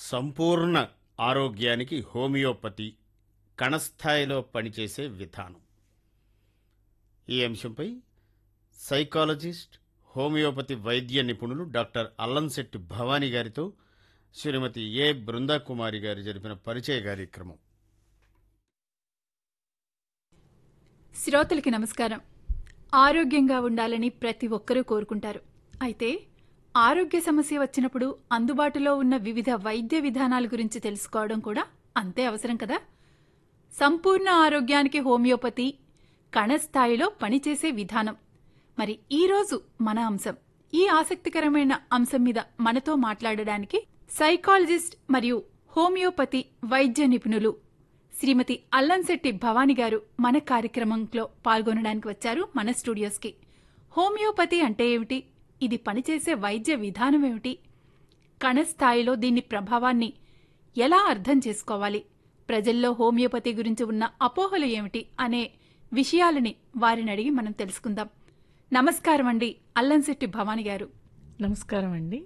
సంపూర్ణ ఆరోగ్యానికి హోమియోపతి కణస్థాయిలో పనిచేసే విధానం ఈ అంశంపై సైకాలజిస్ట్ హోమియోపతి వైద్య నిపుణులు డాక్టర్ అల్లంశెట్టి భవానీ గారితో శ్రీమతి ఏ బృందాకుమారి గారు జరిపిన పరిచయ కార్యక్రమం శ్రోతలకి నమస్కారం ఆరోగ్యంగా ఉండాలని ప్రతి ఒక్కరూ కోరుకుంటారు అయితే ఆరోగ్య సమస్య వచ్చినప్పుడు అందుబాటులో ఉన్న వివిధ వైద్య విధానాల గురించి తెలుసుకోవడం కూడా అంతే అవసరం కదా సంపూర్ణ ఆరోగ్యానికి హోమియోపతి కణస్థాయిలో పనిచేసే విధానం మరి ఈరోజు మన అంశం ఈ ఆసక్తికరమైన అంశం మీద మనతో మాట్లాడడానికి సైకాలజిస్ట్ మరియు హోమియోపతి వైద్య నిపుణులు శ్రీమతి అల్లంశెట్టి భవానీ గారు మన కార్యక్రమంలో పాల్గొనడానికి వచ్చారు మన స్టూడియోస్కి హోమియోపతి అంటే ఏమిటి ఇది పనిచేసే వైద్య విధానం ఏమిటి కణస్థాయిలో దీని ప్రభావాన్ని ఎలా అర్థం చేసుకోవాలి ప్రజల్లో హోమియోపతి గురించి ఉన్న అపోహలు ఏమిటి అనే విషయాలని వారిని అడిగి మనం తెలుసుకుందాం నమస్కారం అండి అల్లంశెట్టి భవానీ గారు నమస్కారం అండి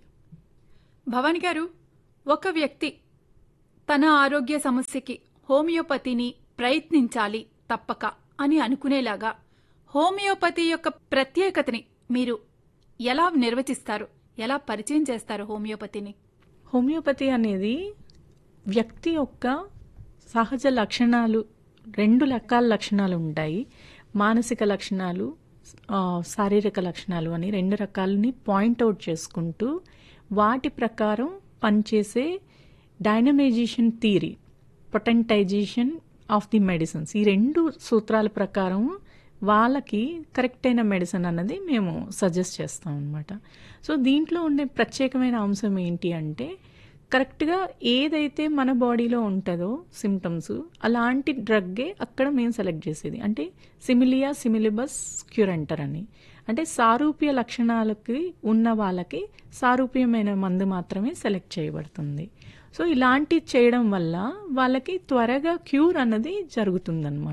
భవానీ గారు ఒక వ్యక్తి తన ఆరోగ్య సమస్యకి హోమియోపతిని ప్రయత్నించాలి తప్పక అని అనుకునేలాగా హోమియోపతి యొక్క ప్రత్యేకతని మీరు ఎలా నిర్వచిస్తారు ఎలా పరిచయం చేస్తారు హోమియోపతిని హోమియోపతి అనేది వ్యక్తి యొక్క సహజ లక్షణాలు రెండు రకాల లక్షణాలు ఉంటాయి మానసిక లక్షణాలు ఆ, శారీరక లక్షణాలు అని రెండు రకాలని పాయింట్అవుట్ చేసుకుంటూ వాటి ప్రకారం పనిచేసే dynamisation theory potentisation of the medicines ఈ రెండు సూత్రాల ప్రకారం వాళ్ళకి కరెక్ట్ అయిన మెడిసిన్ అన్నది మేము సజెస్ట్ చేస్తాం అనమాట సో దీంట్లో ఉండే ప్రత్యేకమైన అంశం ఏంటి అంటే కరెక్ట్గా ఏదైతే మన బాడీలో ఉంటుందో సిమ్టమ్స్ అలాంటి డ్రగ్గే అక్కడ మేము సెలెక్ట్ చేసేది అంటే సిమిలియా సిమిలిబస్ క్యూరెంటర్ అని అంటే సారూప్య లక్షణాలకి ఉన్న వాళ్ళకి సారూప్యమైన మందు మాత్రమే సెలెక్ట్ చేయబడుతుంది సో ఇలాంటి చేయడం వల్ల వాళ్ళకి త్వరగా క్యూర్ అన్నది జరుగుతుందన్నమాట